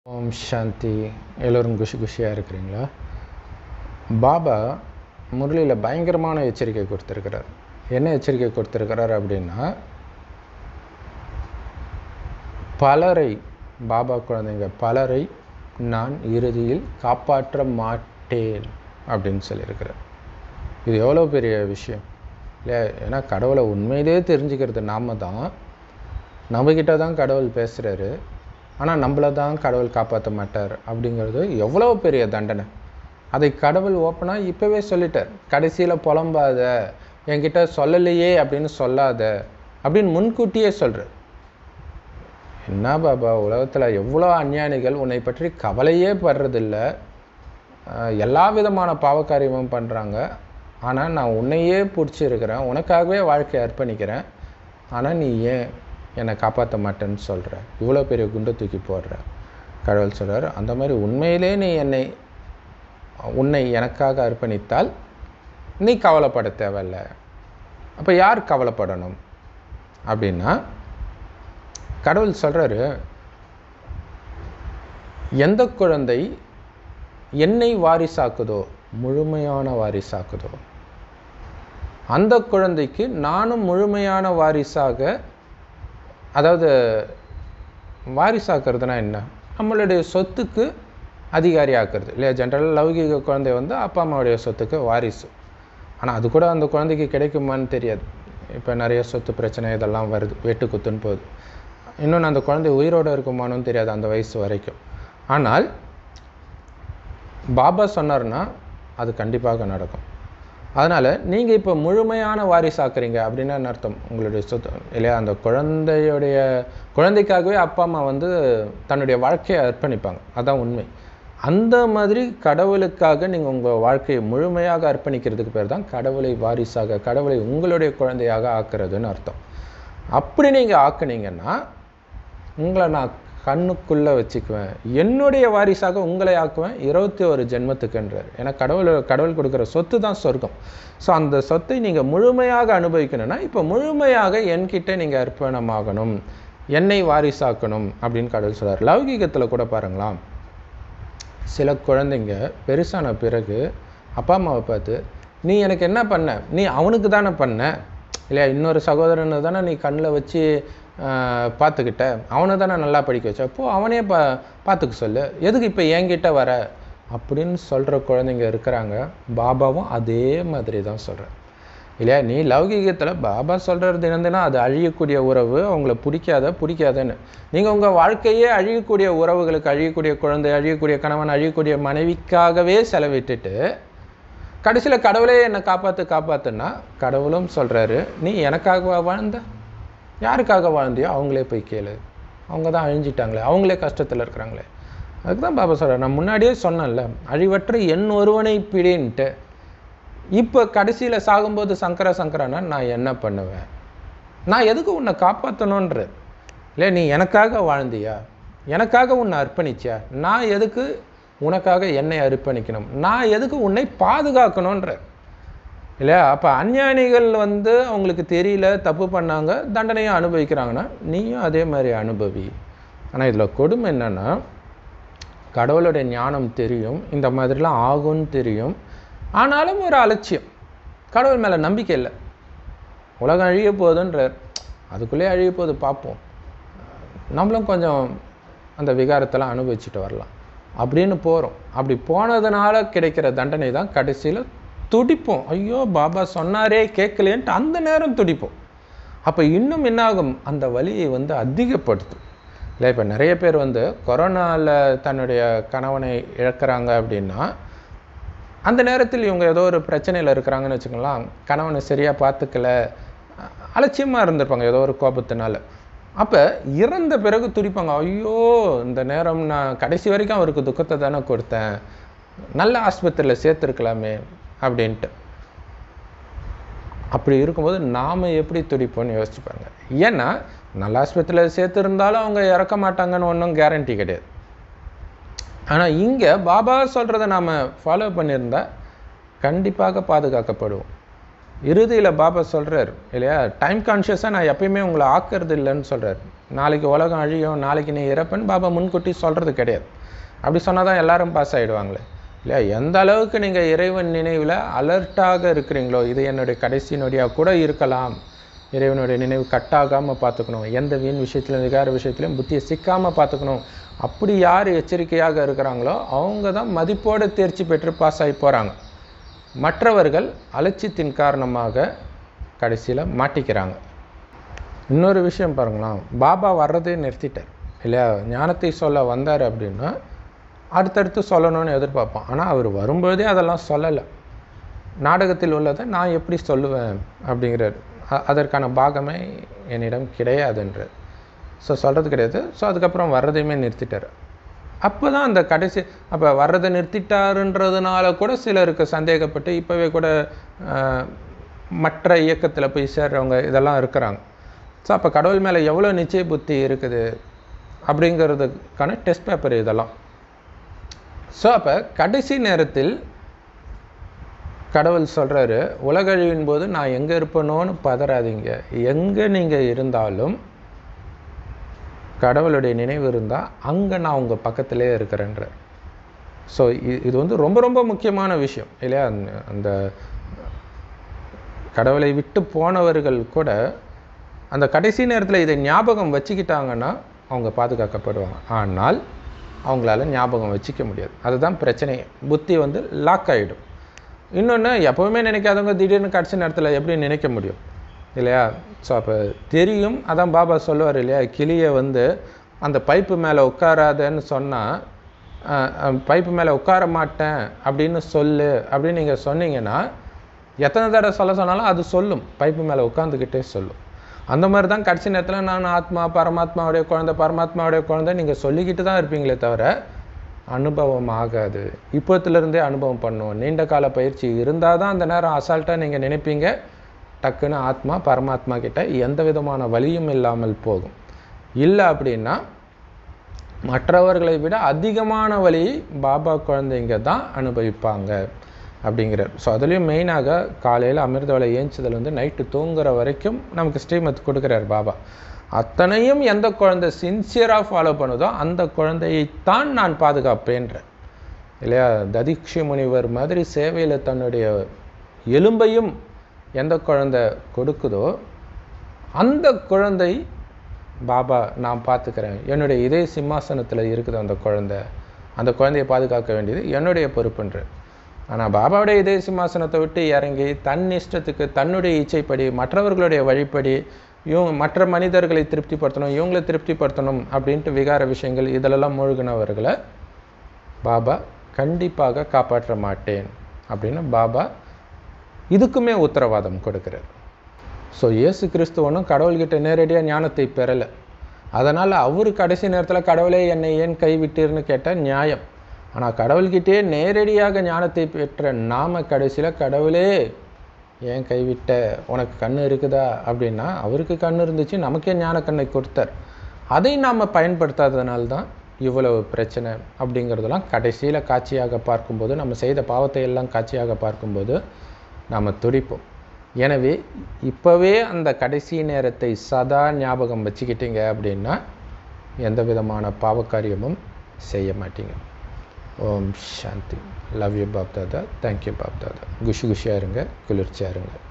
ஓம் சாந்தி எல்லோரும் குஷி குஷியாக இருக்கிறீங்களா பாபா முரளியில் பயங்கரமான எச்சரிக்கை கொடுத்துருக்கிறார் என்ன எச்சரிக்கை கொடுத்துருக்கிறார் அப்படின்னா பலரை பாபா குழந்தைங்க பலரை நான் இறுதியில் காப்பாற்ற மாட்டேன் அப்படின்னு சொல்லியிருக்கிறார் இது எவ்வளோ பெரிய விஷயம் இல்லையா ஏன்னா கடவுளை உண்மையிலேயே தெரிஞ்சுக்கிறது நாம தான் நம்மக்கிட்ட தான் கடவுள் பேசுகிறாரு ஆனால் நம்மளை தான் கடவுள் காப்பாற்ற மாட்டார் அப்படிங்கிறது எவ்வளோ பெரிய தண்டனை அதை கடவுள் ஓப்பனாக இப்போவே சொல்லிட்டார் கடைசியில் புலம்பாத என்கிட்ட சொல்லலையே அப்படின்னு சொல்லாத அப்படின்னு முன்கூட்டியே சொல்கிறார் என்ன பாபா உலகத்தில் எவ்வளோ அஞ்ஞானிகள் உன்னை பற்றி கவலையே படுறதில்ல அஹ் எல்லா விதமான பாவக்காரியமும் பண்ணுறாங்க ஆனால் நான் உன்னையே பிடிச்சிருக்கிறேன் உனக்காகவே வாழ்க்கையை அர்ப்பணிக்கிறேன் ஆனால் நீ ஏன் என்னை காப்பாற்ற மாட்டேன்னு சொல்கிற இவ்வளோ பெரிய குண்டை தூக்கி போடுற கடவுள் சொல்கிறார் அந்த மாதிரி உண்மையிலே நீ என்னை உன்னை எனக்காக அர்ப்பணித்தால் நீ கவலைப்பட தேவையில்ல அப்போ யார் கவலைப்படணும் அப்படின்னா கடவுள் சொல்கிறாரு எந்த குழந்தை என்னை வாரிசாக்குதோ முழுமையான வாரிசாக்குதோ அந்த குழந்தைக்கு நானும் முழுமையான வாரிசாக அதாவது வாரிசாக்குறதுனா என்ன நம்மளுடைய சொத்துக்கு அதிகாரி ஆக்குறது இல்லையா ஜென்ரலாக லௌகிக குழந்தை வந்து அப்பா அம்மாவுடைய சொத்துக்கு வாரிசு ஆனால் அது கூட அந்த குழந்தைக்கு கிடைக்குமான்னு தெரியாது இப்போ நிறைய சொத்து பிரச்சனை இதெல்லாம் வருது வெட்டு குத்துன்னு போகுது இன்னொன்று அந்த குழந்தை உயிரோடு இருக்குமானும் தெரியாது அந்த வயசு வரைக்கும் ஆனால் பாபா சொன்னார்னா அது கண்டிப்பாக நடக்கும் அதனால் நீங்கள் இப்போ முழுமையான வாரிசாக்குறீங்க அப்படின்னா என்ன அர்த்தம் உங்களுடைய சொத்து இல்லையா அந்த குழந்தையுடைய குழந்தைக்காகவே அப்பா அம்மா வந்து தன்னுடைய வாழ்க்கையை அர்ப்பணிப்பாங்க அதான் உண்மை அந்த மாதிரி கடவுளுக்காக நீங்கள் உங்கள் வாழ்க்கையை முழுமையாக அர்ப்பணிக்கிறதுக்கு பேர் தான் கடவுளை வாரிசாக கடவுளை உங்களுடைய குழந்தையாக ஆக்குறதுன்னு அர்த்தம் அப்படி நீங்கள் ஆக்குனீங்கன்னா உங்களை நான் கண்ணுக்குள்ளே வச்சுக்குவேன் என்னுடைய வாரிசாக உங்களை ஆக்குவேன் இருபத்தி ஒரு ஜென்மத்துக்குன்றார் ஏன்னா கடவுள் கடவுள் கொடுக்குற சொத்து தான் சொர்க்கம் ஸோ அந்த சொத்தை நீங்கள் முழுமையாக அனுபவிக்கணும்னா இப்போ முழுமையாக என்கிட்ட நீங்கள் அர்ப்பணமாகணும் என்னை வாரிசாக்கணும் அப்படின்னு கடவுள் சொல்கிறார் லௌகீகத்தில் கூட பாருங்களாம் சில குழந்தைங்க பெருசான பிறகு அப்பா அம்மாவை பார்த்து நீ எனக்கு என்ன பண்ண நீ அவனுக்கு தானே பண்ண இல்லையா இன்னொரு சகோதரனை தானே நீ கண்ணில் வச்சு பார்த்துக்கிட்ட அவனை தானே நல்லா படிக்க வச்ச அப்போ அவனே பா பார்த்துக்க சொல்லு எதுக்கு இப்போ என்கிட்ட வர அப்படின்னு சொல்கிற குழந்தைங்க இருக்கிறாங்க பாபாவும் அதே மாதிரி தான் சொல்கிறேன் இல்லையா நீ லௌகீகத்தில் பாபா சொல்கிறது என்னதுன்னா அது அழியக்கூடிய உறவு அவங்கள பிடிக்காத பிடிக்காதன்னு நீங்கள் உங்கள் வாழ்க்கையே அழியக்கூடிய உறவுகளுக்கு அழியக்கூடிய குழந்தை அழியக்கூடிய கணவன் அழியக்கூடிய மனைவிக்காகவே செலவிட்டுட்டு கடைசியில் கடவுளே என்னை காப்பாற்று காப்பாற்றுன்னா கடவுளும் சொல்கிறாரு நீ எனக்காகவா வாழ்ந்த யாருக்காக வாழ்ந்தியோ அவங்களே போய் கேளு அவங்க தான் அழிஞ்சிட்டாங்களே அவங்களே கஷ்டத்தில் இருக்கிறாங்களே அதுக்கு தான் பாபா சொல்கிறேன் நான் முன்னாடியே சொன்னேன்ல அழிவற்ற என் ஒருவனை பிடின்ட்டு இப்போ கடைசியில் சாகும்போது சங்கர சங்கரனா நான் என்ன பண்ணுவேன் நான் எதுக்கு உன்னை காப்பாற்றணுன்ற இல்லை நீ எனக்காக வாழ்ந்தியா எனக்காக உன்னை அர்ப்பணிச்சியா நான் எதுக்கு உனக்காக என்னை அர்ப்பணிக்கணும் நான் எதுக்கு உன்னை பாதுகாக்கணுன்ற இல்லையா அப்போ அஞ்ஞானிகள் வந்து அவங்களுக்கு தெரியல தப்பு பண்ணாங்க தண்டனையும் அனுபவிக்கிறாங்கன்னா நீயும் அதே மாதிரி அனுபவி ஆனால் இதில் கொடுமை என்னென்னா கடவுளுடைய ஞானம் தெரியும் இந்த மாதிரிலாம் ஆகும்னு தெரியும் ஆனாலும் ஒரு அலட்சியம் கடவுள் மேலே நம்பிக்கை இல்லை உலகம் அழிய போகுதுன்றார் அதுக்குள்ளேயே அழிய போகுது பார்ப்போம் நம்மளும் கொஞ்சம் அந்த விகாரத்தெல்லாம் அனுபவிச்சுட்டு வரலாம் அப்படின்னு போகிறோம் அப்படி போனதுனால கிடைக்கிற தண்டனை தான் கடைசியில் துடிப்போம் ஐயோ பாபா சொன்னாரே கேட்கலேன்ட்டு அந்த நேரம் துடிப்போம் அப்போ இன்னும் என்னாகும் அந்த வலியை வந்து அதிகப்படுத்தும் இல்லை இப்போ நிறைய பேர் வந்து கொரோனாவில் தன்னுடைய கணவனை இழக்கிறாங்க அப்படின்னா அந்த நேரத்தில் இவங்க ஏதோ ஒரு பிரச்சனையில் இருக்கிறாங்கன்னு வச்சுக்கலாம் கணவனை சரியாக பார்த்துக்கல அலட்சியமாக இருந்திருப்பாங்க ஏதோ ஒரு கோபத்தினால அப்போ இறந்த பிறகு துடிப்பாங்க ஐயோ இந்த நேரம் நான் கடைசி வரைக்கும் அவருக்கு துக்கத்தை தானே கொடுத்தேன் நல்ல ஆஸ்பத்திரியில் சேர்த்துருக்கலாமே அப்படின்ட்டு அப்படி இருக்கும்போது நாம் எப்படி துடிப்போம்னு யோசிச்சுப்பாங்க ஏன்னா நல்ல ஆஸ்பத்திரியில் சேர்த்துருந்தாலும் அவங்க இறக்க மாட்டாங்கன்னு ஒன்றும் கேரண்டி கிடையாது ஆனால் இங்கே பாபா சொல்கிறத நாம் ஃபாலோ பண்ணியிருந்தா கண்டிப்பாக பாதுகாக்கப்படுவோம் இறுதியில் பாபா சொல்கிறார் இல்லையா டைம் கான்ஷியஸாக நான் எப்பயுமே உங்களை ஆக்கிறது இல்லைன்னு சொல்கிறார் நாளைக்கு உலகம் அழியும் நாளைக்கு நீ இறப்பன்னு பாபா முன்கூட்டி சொல்கிறது கிடையாது அப்படி சொன்னால் தான் எல்லாரும் பாஸ் ஆகிடுவாங்களே இல்லையா எந்த அளவுக்கு நீங்கள் இறைவன் நினைவில் அலர்ட்டாக இருக்கிறீங்களோ இது என்னுடைய கடைசி நொடியாக கூட இருக்கலாம் இறைவனுடைய நினைவு கட்டாகாமல் பார்த்துக்கணும் எந்த வீண் விஷயத்துலையும் விகார விஷயத்துலையும் புத்தியை சிக்காமல் பார்த்துக்கணும் அப்படி யார் எச்சரிக்கையாக இருக்கிறாங்களோ அவங்க தான் மதிப்போடு தேர்ச்சி பெற்று பாஸ் ஆகி போகிறாங்க மற்றவர்கள் அலட்சியத்தின் காரணமாக கடைசியில் மாட்டிக்கிறாங்க இன்னொரு விஷயம் பாருங்களேன் பாபா வர்றதே நிறுத்திட்டார் இல்லையா ஞானத்தை சொல்ல வந்தார் அப்படின்னா அடுத்தடுத்து சொல்லணும்னு எதிர்பார்ப்பான் ஆனால் அவர் வரும்போதே அதெல்லாம் சொல்லலை நாடகத்தில் உள்ளதை நான் எப்படி சொல்லுவேன் அப்படிங்கிறார் அ- அதற்கான பாகமே என்னிடம் கிடையாதுன்றார் ஸோ சொல்கிறது கிடையாது ஸோ அதுக்கப்புறம் வர்றதையுமே நிறுத்திட்டார் அப்போ தான் அந்த கடைசி அப்போ வர்றதை நிறுத்திட்டாருன்றதுனால கூட சிலருக்கு சந்தேகப்பட்டு இப்போவே கூட ஆஹ், மற்ற இயக்கத்தில் போய் சேர்றவங்க இதெல்லாம் இருக்கிறாங்க ஸோ அப்போ கடவுள் மேலே எவ்வளோ நிச்சய புத்தி இருக்குது அப்படிங்கிறதுக்கான டெஸ்ட் பேப்பர் இதெல்லாம் ஸோ அப்போ கடைசி நேரத்தில் கடவுள் சொல்கிறாரு உலகழிவின் போது நான் எங்கே இருப்பேனோன்னு பதறாதீங்க எங்கே நீங்கள் இருந்தாலும் கடவுளுடைய நினைவு இருந்தால் அங்கே நான் உங்கள் பக்கத்திலே இருக்கிறேன்ற ஸோ இது வந்து ரொம்ப ரொம்ப முக்கியமான விஷயம் இல்லையா அந்த- அந்த கடவுளை விட்டு போனவர்கள் கூட அந்த கடைசி நேரத்தில் இதை ஞாபகம் வச்சுக்கிட்டாங்கன்னா அவங்க பாதுகாக்கப்படுவாங்க ஆனால் அவங்களால ஞாபகம் வச்சுக்க முடியாது அதுதான் பிரச்சனையே புத்தி வந்து லாக் ஆகிடும் இன்னொன்று எப்போவுமே நினைக்காதவங்க திடீர்னு கடைசி நேரத்தில் எப்படி நினைக்க முடியும் இல்லையா ஸோ அப்போ தெரியும் அதான் பாபா சொல்லுவார் இல்லையா கிளியை வந்து அந்த பைப்பு மேலே உட்காராதன்னு சொன்னால் பைப்பு மேலே உட்கார மாட்டேன் அப்படின்னு சொல்லு அப்படின்னு நீங்கள் சொன்னீங்கன்னா எத்தனை தடவை சொல்ல சொன்னாலும் அது சொல்லும் பைப்பு மேலே உட்காந்துக்கிட்டே சொல்லும் அந்த மாதிரி தான் கடைசி நேரத்தில் நான் ஆத்மா பரமாத்மாவுடைய குழந்தை பரமாத்மாவுடைய குழந்தை நீங்கள் சொல்லிக்கிட்டு தான் இருப்பீங்களே தவிர அனுபவம் ஆகாது இப்போத்துலேருந்தே அனுபவம் பண்ணுவோம் நீண்ட கால பயிற்சி இருந்தால் தான் அந்த நேரம் அசால்ட்டாக நீங்கள் நினைப்பீங்க டக்குன்னு ஆத்மா பரமாத்மா கிட்ட எந்த விதமான வலியும் இல்லாமல் போகும் இல்லை அப்படின்னா மற்றவர்களை விட அதிகமான வலியை பாபா குழந்தைங்க தான் அனுபவிப்பாங்க அப்படிங்கிறார் ஸோ அதுலேயும் மெயினாக காலையில் அமிர்தவளை ஏஞ்சதில் வந்து நைட்டு தூங்குற வரைக்கும் நமக்கு ஸ்ரீமத் கொடுக்குறார் பாபா அத்தனையும் எந்த குழந்தை சின்சியராக ஃபாலோ பண்ணுதோ அந்த குழந்தையைத்தான் நான் பாதுகாப்பேன்ற இல்லையா ததிக்ஷி முனிவர் மாதிரி சேவையில் தன்னுடைய எலும்பையும் எந்த குழந்தை கொடுக்குதோ அந்த குழந்தை பாபா நான் பார்த்துக்கிறேன் என்னுடைய இதே சிம்மாசனத்தில் இருக்குது அந்த குழந்தை அந்த குழந்தையை பாதுகாக்க வேண்டியது என்னுடைய பொறுப்புன்ற ஆனால் பாபாவுடைய இதே சிம்மாசனத்தை விட்டு இறங்கி தன் இஷ்டத்துக்கு தன்னுடைய இச்சைப்படி மற்றவர்களுடைய வழிப்படி இவங்க மற்ற மனிதர்களை திருப்திப்படுத்தணும் இவங்களை திருப்திப்படுத்தணும் அப்படின்ட்டு விகார விஷயங்கள் இதிலெல்லாம் மூழ்கினவர்களை பாபா கண்டிப்பாக காப்பாற்ற மாட்டேன் அப்படின்னு பாபா இதுக்குமே உத்தரவாதம் கொடுக்கிறார் ஸோ இயேசு கிறிஸ்துவனும் கடவுள்கிட்ட நேரடியாக ஞானத்தை பெறலை அதனால் அவர் கடைசி நேரத்தில் கடவுளே என்னை ஏன் கைவிட்டீர்னு கேட்டால் நியாயம் ஆனால் கடவுள்கிட்டே நேரடியாக ஞானத்தை பெற்ற நாம கடைசியில் கடவுளே ஏன் கைவிட்ட உனக்கு கண்ணு இருக்குதா அப்படின்னா அவருக்கு கண்ணு இருந்துச்சு நமக்கே ஞான கண்ணை கொடுத்தார் அதை நாம் பயன்படுத்தாததுனால தான் இவ்வளவு பிரச்சனை அப்படிங்கிறதெல்லாம் கடைசியில் காட்சியாக பார்க்கும்போது நம்ம செய்த பாவத்தை எல்லாம் காட்சியாக பார்க்கும்போது நாம் துடிப்போம் எனவே இப்போவே அந்த கடைசி நேரத்தை சதா ஞாபகம் வச்சுக்கிட்டீங்க அப்படின்னா எந்த விதமான பாவக்காரியமும் செய்ய மாட்டீங்க Om Shanti love you Bap Dada thank you Bap Dada குஷி குஷியாக இருங்க குளிர்ச்சியாக இருங்க